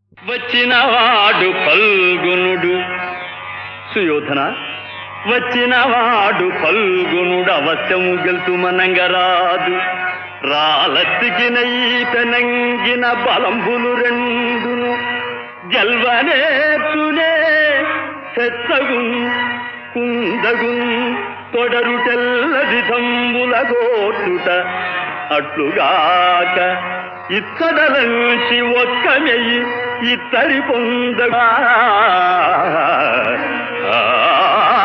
వచ్చినవాడు పల్గునుడు సుయోధన వచ్చినవాడు పల్గునుడు అవశ్యము గెలుతు మనంగరాదు రాలత్తికిన ఈతనంగిన బలంబులు రెండును గెల్వనేర్చునే చెత్తగున్ కుందగున్ తొడరు తెల్లది తంబుల గోటుట అట్లుగాక ఇత్తడలంచి ఒక్క మెయ్యి ఇత్తడి పొందగా